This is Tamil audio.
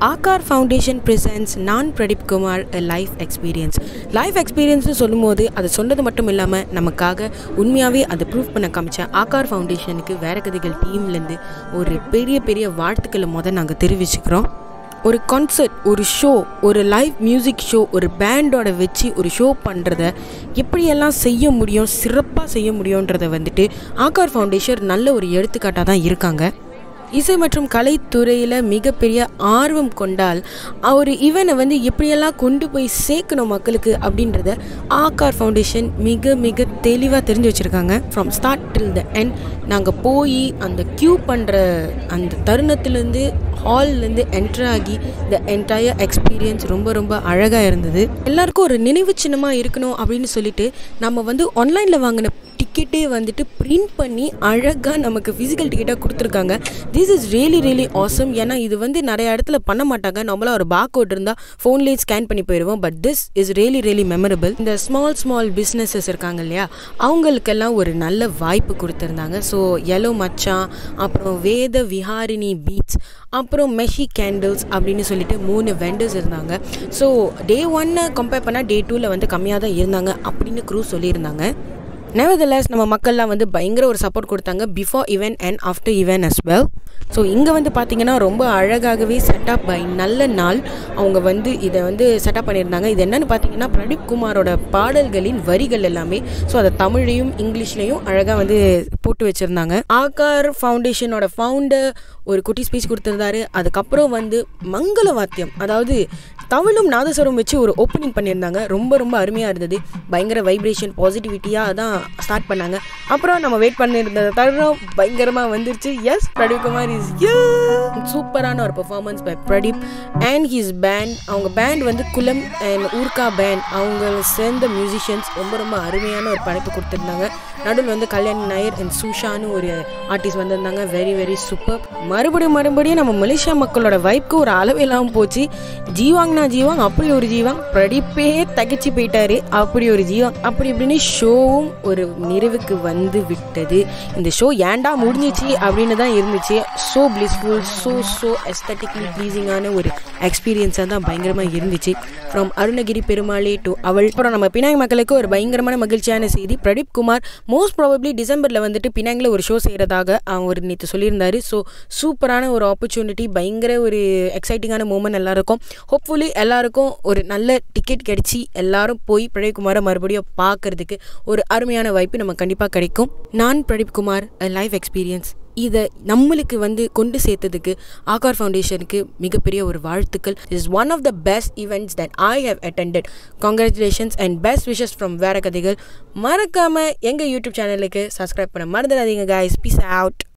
ஆகார் ஃபவுண்டேஷன் presents நான் Pradeep Kumar life experience life எக்ஸ்பீரியன்ஸ்னு சொல்லும்போது அது சொன்னது மட்டும் இல்லாமல் நமக்காக உண்மையாகவே அதை ப்ரூவ் பண்ண காமிச்ச ஆகார் ஃபவுண்டேஷனுக்கு வேற கதைகள் டீம்லேருந்து ஒரு பெரிய பெரிய வாழ்த்துக்களை முத நாங்கள் தெரிவிச்சுக்கிறோம் ஒரு கான்சர்ட் ஒரு ஷோ ஒரு லைவ் மியூசிக் ஷோ ஒரு பேண்டோட வச்சு ஒரு ஷோ பண்ணுறத எப்படியெல்லாம் செய்ய முடியும் சிறப்பாக செய்ய முடியுன்றதை வந்துட்டு ஆகார் ஃபவுண்டேஷன் நல்ல ஒரு எடுத்துக்காட்டாக தான் இருக்காங்க இசை மற்றும் கலைத்துறையில் மிகப்பெரிய ஆர்வம் கொண்டால் ஒரு இவனை வந்து எப்படியெல்லாம் கொண்டு போய் சேர்க்கணும் மக்களுக்கு அப்படின்றத ஆகார் ஃபவுண்டேஷன் மிக மிக தெளிவாக தெரிஞ்சு வச்சுருக்காங்க from start till the end நாங்கள் போய் அந்த க்யூ பண்ணுற அந்த தருணத்துலேருந்து ஹால்லேருந்து என்ட்ரு ஆகி இந்த என்டையர் எக்ஸ்பீரியன்ஸ் ரொம்ப ரொம்ப அழகாக இருந்தது எல்லாருக்கும் ஒரு நினைவு சின்னமாக இருக்கணும் அப்படின்னு சொல்லிட்டு நம்ம வந்து ஆன்லைனில் வாங்கின டிக்கெட்டே வந்துட்டு பிரிண்ட் பண்ணி அழகாக நமக்கு ஃபிசிக்கல் டிக்கெட்டாக கொடுத்துருக்காங்க this is really really awesome ஏன்னா இது வந்து நிறைய இடத்துல பண்ண மாட்டாங்க நம்மளாம் ஒரு பார் கோட் இருந்தால் ஃபோன்லேயே ஸ்கேன் பண்ணி போயிடுவோம் but this is really really memorable இந்த ஸ்மால் ஸ்மால் பிஸ்னஸஸ் இருக்காங்க இல்லையா அவங்களுக்கெல்லாம் ஒரு நல்ல வாய்ப்பு கொடுத்துருந்தாங்க ஸோ எலோ மச்சான் அப்புறம் வேத விஹாரினி பீட்ஸ் அப்புறம் மெஷி கேண்டில்ஸ் அப்படின்னு சொல்லிட்டு மூணு வெண்டர்ஸ் இருந்தாங்க ஸோ டே ஒன்னை கம்பேர் பண்ணால் டே டூவில் வந்து கம்மியாக தான் இருந்தாங்க அப்படின்னு க்ரூ சொல்லியிருந்தாங்க நெவர்தலஸ் நம்ம மக்கள்லாம் வந்து பயங்கர ஒரு சப்போர்ட் கொடுத்தாங்க before event and after event as well so இங்கே வந்து பார்த்தீங்கன்னா ரொம்ப அழகாகவே செட்டப் பை நல்ல நாள் அவங்க வந்து இதை வந்து செட்டப் பண்ணியிருந்தாங்க இது என்னென்னு பார்த்தீங்கன்னா பிரதீப் குமாரோட பாடல்களின் வரிகள் எல்லாமே ஸோ அதை தமிழையும் இங்கிலீஷ்லேயும் அழகாக வந்து போட்டு வச்சுருந்தாங்க ஆகார் ஃபவுண்டேஷனோட ஃபவுண்டர் ஒரு குட்டி ஸ்பீச் கொடுத்துருந்தாரு அதுக்கப்புறம் வந்து மங்கள வாத்தியம் அதாவது தமிழும் நாதஸ்வரம் வச்சு ஒரு ஓப்பனிங் பண்ணியிருந்தாங்க ரொம்ப ரொம்ப அருமையாக இருந்தது பயங்கர வைப்ரேஷன் பாசிட்டிவிட்டியாக தான் ஸ்டார்ட் பண்ணாங்க அப்புறம் நம்ம வெயிட் பண்ணியிருந்த தருணம் பயங்கரமாக வந்துருச்சு எஸ் பிரதீப் குமார் இஸ் சூப்பரான ஒரு performance by Pradeep and his band அவங்க பேண்ட் வந்து குலம் அண்ட் ஊர்கா பேண்ட் அவங்க சேர்ந்த மியூசிஷியன்ஸ் ரொம்ப ரொம்ப அருமையான ஒரு படைப்பு கொடுத்துருந்தாங்க நடுவில் வந்து கல்யாண் நாயர் அண்ட் சுஷான்னு ஒரு ஆர்டிஸ்ட் வந்திருந்தாங்க வெரி வெரி சூப்பர் மறுபடியும் மறுபடியும் நம்ம மலேசியா மக்களோட வைப்க்கு ஒரு அளவு இல்லாமல் போச்சு ஜீவாங்னா ஜீவாங் அப்படி ஒரு ஜீவாங் பிரடிப்பே தகச்சு போயிட்டாரு அப்படி ஒரு ஜீவாங் அப்படி இப்படின்னு ஷோவும் ஒரு நிறைவுக்கு வந்து விட்டது இந்த ஷோ ஏன்டா முடிஞ்சிச்சு அப்படின்னு தான் இருந்துச்சு so blissful so so aesthetically ப்ளீஸிங்கான ஒரு எக்ஸ்பீரியன்ஸாக தான் பயங்கரமாக இருந்துச்சு ஃப்ரம் அருணகிரி பெருமாளே டு அவள் அப்புறம் நம்ம பினாங் மக்களுக்கு ஒரு பயங்கரமான மகிழ்ச்சியான செய்தி பிரதீப் குமார் மோஸ்ட் ப்ராபப்ளி டிசம்பரில் வந்துட்டு பினாங்கில் ஒரு ஷோ செய்கிறதாக அவர் நேற்று சொல்லியிருந்தாரு ஸோ சூப்பரான ஒரு ஆப்பர்ச்சுனிட்டி பயங்கர ஒரு எக்ஸைட்டிங்கான மூமெண்ட் எல்லாருக்கும் ஹோப்ஃபுல்லி எல்லாருக்கும் ஒரு நல்ல டிக்கெட் கிடச்சி எல்லாரும் போய் பிரதீப் குமாரை மறுபடியும் பார்க்கறதுக்கு ஒரு அருமையான வாய்ப்பு நம்ம கண்டிப்பாக கிடைக்கும் நான் பிரதீப் குமார் லைஃப் எக்ஸ்பீரியன்ஸ் இதை நம்மளுக்கு வந்து கொண்டு சேர்த்ததுக்கு ஆகார் ஃபவுண்டேஷனுக்கு மிகப்பெரிய ஒரு வாழ்த்துக்கள் is one of the best events that I have attended congratulations and best wishes from வேற கதைகள் மறக்காமல் எங்கள் யூடியூப் சேனலுக்கு சப்ஸ்கிரைப் பண்ண மறந்துடாதீங்க guys பீஸ் அவுட்